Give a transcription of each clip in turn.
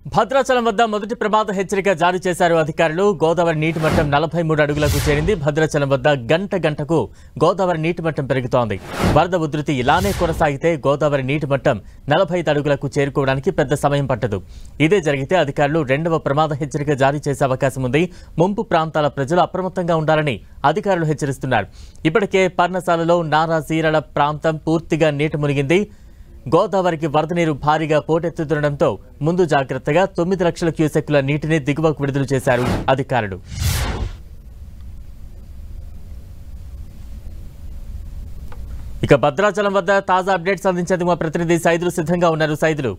భద్రాచలం వద్ద మొదటి ప్రమాద హెచ్చరిక జారీ చేశారు అధికారులు గోదావరి నీటి మట్టం నలభై మూడు అడుగులకు చేరింది భద్రాచలం వద్ద గంట గంటకు గోదావరి నీటి మట్టం పెరుగుతోంది వరద ఉధృతి ఇలానే కొనసాగితే గోదావరి నీటి మట్టం నలభై ఐదు అడుగులకు చేరుకోవడానికి పెద్ద సమయం పట్టదు ఇదే జరిగితే అధికారులు రెండవ ప్రమాద హెచ్చరిక జారీ చేసే అవకాశం ఉంది ముంపు ప్రాంతాల ప్రజలు అప్రమత్తంగా ఉండాలని అధికారులు హెచ్చరిస్తున్నారు ఇప్పటికే పర్ణశాలలో నారా సీరల ప్రాంతం పూర్తిగా నీట మునిగింది గోదావరికి వరద నీరు భారీగా పోటెత్తుతుండటంతో ముందు జాగ్రత్తగా తొమ్మిది లక్షల క్యూసెక్కుల నీటిని దిగువకు విడుదల చేశారు అధికారులు ఇక భద్రాచలం వద్ద తాజా అప్డేట్స్ అందించేందుకు మా ప్రతినిధి సైదులు సిద్ధంగా ఉన్నారు సైదులు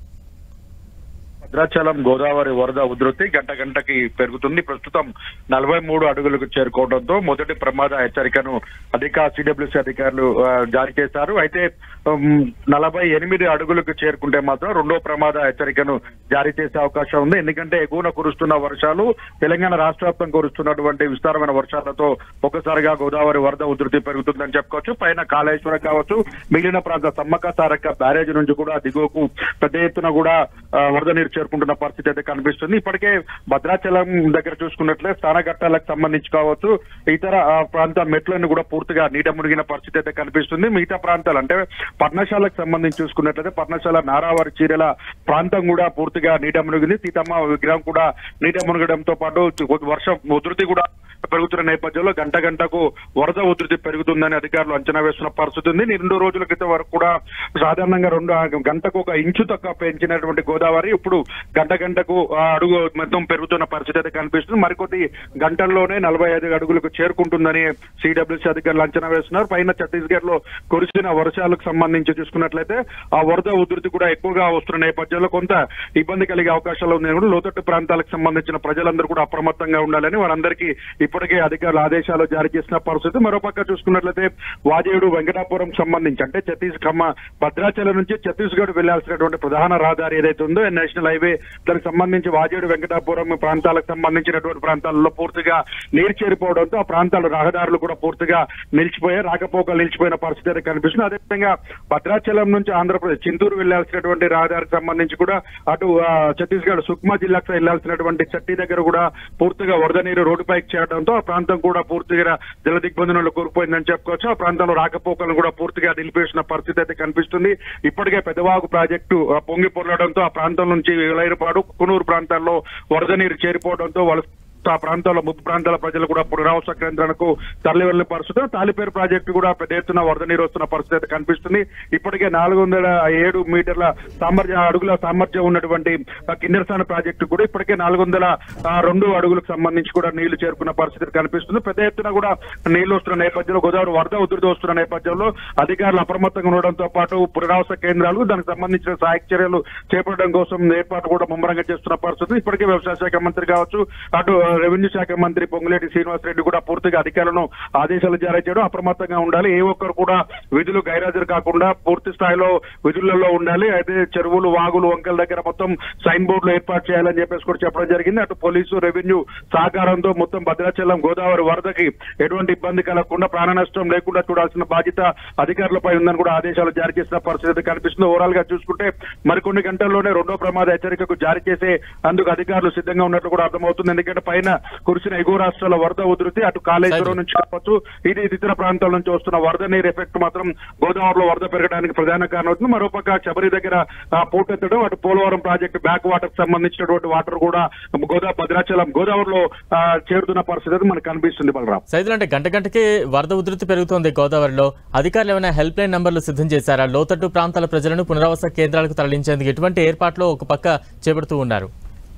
భద్రాచలం గోదావరి వరద ఉధృతి గంట గంటకి పెరుగుతుంది ప్రస్తుతం నలభై మూడు అడుగులకు చేరుకోవడంతో మొదటి ప్రమాద హెచ్చరికను అధిక సిడబ్ల్యూసీ అధికారులు ఆ, జారీ చేశారు అయితే ఉమ్, నలభై ఎనిమిది అడుగులకు చేరుకుంటే మాత్రం రెండో ప్రమాద హెచ్చరికను జారీ చేసే అవకాశం ఉంది ఎందుకంటే ఎగువన కురుస్తున్న వర్షాలు తెలంగాణ రాష్ట్ర వ్యాప్తంగా కురుస్తున్నటువంటి విస్తారమైన వర్షాలతో ఒక్కసారిగా గోదావరి వరద ఉధృతి పెరుగుతుందని చెప్పుకోవచ్చు పైన కాళేశ్వరం కావచ్చు మిగిలిన ప్రాంత సమ్మక్క సారక్క బ్యారేజ్ నుంచి కూడా దిగువకు పెద్ద ఎత్తున కూడా ఆ, వరద నీరు చేరుకుంటున్న పరిస్థితి అయితే కనిపిస్తుంది ఇప్పటికే భద్రాచలం దగ్గర చూసుకున్నట్లే స్థానఘట్టాలకు సంబంధించి కావచ్చు ఇతర ఆ, ప్రాంత మెట్లను కూడా పూర్తిగా నీట మునిగిన పరిస్థితి అయితే కనిపిస్తుంది మిగతా ప్రాంతాలు అంటే పర్ణశాలకు సంబంధించి చూసుకున్నట్లయితే పర్ణశాల నారావారి చీరల ప్రాంతం కూడా పూర్తిగా నీట మునిగింది సీతమ్మ విగ్రహం కూడా నీట మునగడంతో పాటు వర్షం ఉధృతి కూడా పెరుగుతున్న నేపథ్యంలో గంట గంటకు వరద ఉధృతి పెరుగుతుందని అధికారులు అంచనా వేస్తున్న పరిస్థితి ఉంది ఈ రెండు రోజుల క్రితం వరకు కూడా సాధారణంగా రెండు గంటకు ఒక ఇంచు తక్కువ పెంచినటువంటి గోదావరి ఇప్పుడు గంట గంటకు ఆ అడుగు మొత్తం పెరుగుతున్న పరిస్థితి అయితే కనిపిస్తుంది మరికొద్ది గంటల్లోనే నలభై ఐదు అడుగులకు చేరుకుంటుందని సిడబ్ల్యూసీ అధికారులు అంచనా వేస్తున్నారు పైన ఛత్తీస్గఢ్ లో కురిసిన వర్షాలకు సంబంధించి చూసుకున్నట్లయితే ఆ వరద ఉధృతి కూడా ఎక్కువగా వస్తున్న నేపథ్యంలో కొంత ఇబ్బంది కలిగే అవకాశాలు ఉన్నాయి కూడా లోతట్టు ప్రాంతాలకు సంబంధించిన ప్రజలందరూ కూడా అప్రమత్తంగా ఉండాలని వారందరికీ ఇప్పటికే అధికారులు ఆదేశాలు జారీ చేసిన పరిస్థితి మరోపక్క చూసుకున్నట్లయితే వాజేయుడు వెంకటాపురం సంబంధించి అంటే ఛత్తీస్ ఖమ్మ భద్రాచలం నుంచి ఛత్తీస్గఢ్ వెళ్లాల్సినటువంటి ప్రధాన రహదారి ఏదైతే ఉందో నేషనల్ హైవే దానికి సంబంధించి వాజేడు వెంకటాపురం ప్రాంతాలకు సంబంధించినటువంటి ప్రాంతాలలో పూర్తిగా నీరు చేరిపోవడంతో ఆ ప్రాంతాలు రహదారులు కూడా పూర్తిగా నిలిచిపోయాయి రాకపోకలు నిలిచిపోయిన పరిస్థితి అయితే కనిపిస్తుంది అదేవిధంగా భద్రాచలం నుంచి ఆంధ్రప్రదేశ్ చింతూరు వెళ్లాల్సినటువంటి రహదారికి సంబంధించి కూడా అటు ఆ, ఛత్తీస్గఢ్ సుక్మా జిల్లాకు వెళ్లాల్సినటువంటి చట్టి దగ్గర కూడా పూర్తిగా వరద నీరు రోడ్డుపైకి చేరడంతో ఆ ప్రాంతం కూడా పూర్తిగా జల దిగ్బంధనంలో కోల్పోయిందని చెప్పుకోవచ్చు ఆ ప్రాంతంలో రాకపోకలను కూడా పూర్తిగా నిలిపేసిన పరిస్థితి అయితే కనిపిస్తుంది ఇప్పటికే పెదవాగు ప్రాజెక్టు ఆ, పొంగి పొరలడంతో ఆ ప్రాంతం నుంచి వేలైరపాడు కునూరు ప్రాంతాల్లో వరద నీరు చేరిపోవడంతో వాళ్ళ ఆ ప్రాంతాల్లో ముప్పు ప్రాంతాల ప్రజలు కూడా పునరావాస కేంద్రాలకు తరలి వెళ్లిన పరిస్థితి తాలిపేరు ప్రాజెక్టు కూడా పెద్ద ఎత్తున వరద నీరు వస్తున్న పరిస్థితి అయితే కనిపిస్తుంది ఇప్పటికే నాలుగు వందల ఏడు మీటర్ల సామర్థ్య అడుగుల సామర్థ్యం ఉన్నటువంటి ఆ కిన్నెరసాన ప్రాజెక్టు కూడా ఇప్పటికే నాలుగు వందల ఆ, రెండు అడుగులకు సంబంధించి కూడా నీళ్లు చేరుకున్న పరిస్థితి కనిపిస్తుంది పెద్ద ఎత్తున కూడా నీళ్లు వస్తున్న నేపథ్యంలో గోదావరి వరద ఉధృతి వస్తున్న నేపథ్యంలో అధికారులు అప్రమత్తంగా ఉండడంతో పాటు పునరావాస కేంద్రాలు దానికి సంబంధించిన సహాయక చర్యలు చేపట్టడం కోసం ఏర్పాటు కూడా ముమ్మరంగా చేస్తున్న పరిస్థితి ఇప్పటికే వ్యవసాయ శాఖ మంత్రి కావచ్చు అటు ఆ, రెవెన్యూ శాఖ మంత్రి పొంగులేటి శ్రీనివాస్ రెడ్డి కూడా పూర్తిగా అధికారులను ఆదేశాలు జారీ చేయడం అప్రమత్తంగా ఉండాలి ఏ ఒక్కరు కూడా విధులు గైరాజరు కాకుండా పూర్తి స్థాయిలో విధులలో ఉండాలి అయితే చెరువులు వాగులు వంకల దగ్గర మొత్తం సైన్ బోర్డులు ఏర్పాటు చేయాలని చెప్పేసి కూడా చెప్పడం జరిగింది అటు పోలీసు రెవెన్యూ సహకారంతో మొత్తం భద్రాచలం గోదావరి వరదకి ఎటువంటి ఇబ్బంది కలగకుండా ప్రాణ నష్టం లేకుండా చూడాల్సిన బాధ్యత అధికారులపై ఉందని కూడా ఆదేశాలు జారీ చేసిన పరిస్థితి అయితే కనిపిస్తుంది ఓవరాల్ గా చూసుకుంటే మరికొన్ని గంటల్లోనే రెండో ప్రమాద హెచ్చరికకు జారీ చేసే అందుకు అధికారులు సిద్ధంగా ఉన్నట్లు కూడా అర్థమవుతుంది ఎందుకంటే పైన కురిసిన ఎగువ రాష్ట్రాల వరద ఉధృతి అటు కాళేశ్వరం నుంచి కావచ్చు ఇది ఇతర ప్రాంతాల నుంచి వస్తున్న వరద నీరు ఎఫెక్ట్ మాత్రం గోదావరిలో వరద పెరగడానికి ప్రధాన కారణం అవుతుంది మరోపక్క శబరి దగ్గర ఆ, పోటెత్తడం అటు పోలవరం ప్రాజెక్టు బ్యాక్ వాటర్ కి సంబంధించినటువంటి వాటర్ కూడా గోదావరి భద్రాచలం గోదావరిలో ఆ, చేరుతున్న పరిస్థితి అయితే మనకు కనిపిస్తుంది బలరాం సైదులు అంటే గంట గంటకి వరద ఉధృతి పెరుగుతోంది గోదావరిలో అధికారులు ఏమైనా హెల్ప్ లైన్ నంబర్లు సిద్ధం చేశారా లోతట్టు ప్రాంతాల ప్రజలను పునరావాస కేంద్రాలకు తరలించేందుకు ఎటువంటి ఏర్పాట్లు ఒక పక్క చేపడుతూ ఉన్నారు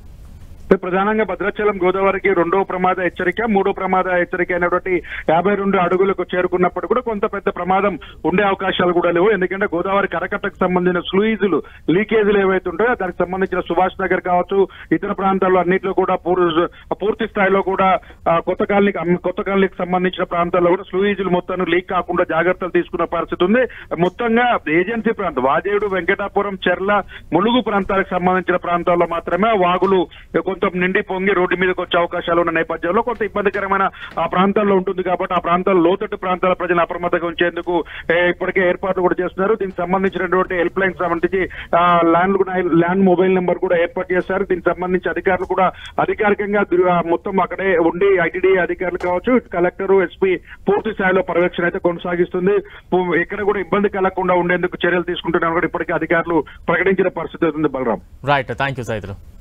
ప్రధానంగా భద్రాచలం గోదావరికి రెండో ప్రమాద హెచ్చరిక మూడో ప్రమాద హెచ్చరిక అయినటువంటి యాభై రెండు అడుగులకు చేరుకున్నప్పుడు కూడా కొంత పెద్ద ప్రమాదం ఉండే అవకాశాలు కూడా లేవు ఎందుకంటే గోదావరి కరకట్టకు సంబంధించిన స్లూయిజులు లీకేజీలు ఏవైతే ఉంటాయో దానికి సంబంధించిన సుభాష్ నగర్ కావచ్చు ఇతర ప్రాంతాల్లో అన్నింటిలో కూడా పూర్- పూర్తి స్థాయిలో కూడా ఆ, కొత్త కాలనీకి అమ్- కొత్త కాలనీకి సంబంధించిన ప్రాంతాల్లో కూడా స్లూయిజులు మొత్తం లీక్ కాకుండా జాగ్రత్తలు తీసుకున్న పరిస్థితి ఉంది మొత్తంగా ఏజెన్సీ ప్రాంతం వాజేయుడు వెంకటాపురం చెర్ల ములుగు ప్రాంతాలకు సంబంధించిన ప్రాంతాల్లో మాత్రమే వాగులు కొంత మొత్తం నిండి పొంగి రోడ్డు మీదకి వచ్చే అవకాశాలు ఉన్న నేపథ్యంలో కొంత ఇబ్బందికరమైన ఆ ప్రాంతాల్లో ఉంటుంది కాబట్టి ఆ ప్రాంతాల్లో లోతట్టు ప్రాంతాల ప్రజలు అప్రమత్తంగా ఉంచేందుకు ఏ, ఇప్పటికే ఏర్పాట్లు కూడా చేస్తున్నారు దీనికి సంబంధించినటువంటి హెల్ప్ లైన్ సంబంధించి ఆ, ల్యాండ్ కూడా- ల్యాండ్ మొబైల్ నెంబర్ కూడా ఏర్పాటు చేశారు దీనికి సంబంధించి అధికారులు కూడా అధికారికంగా దు- ఆ, మొత్తం అక్కడే ఉండి ఐటీడీ అధికారులు కావచ్చు ఇటు కలెక్టర్ ఎస్పీ పూర్తి స్థాయిలో పర్యవేక్షణ అయితే కొనసాగిస్తుంది పు- ఎక్కడ కూడా ఇబ్బంది కలగకుండా ఉండేందుకు చర్యలు తీసుకుంటున్నారు కూడా ఇప్పటికే అధికారులు ప్రకటించిన పరిస్థితి ఉంది Balaram right thank you Saidulu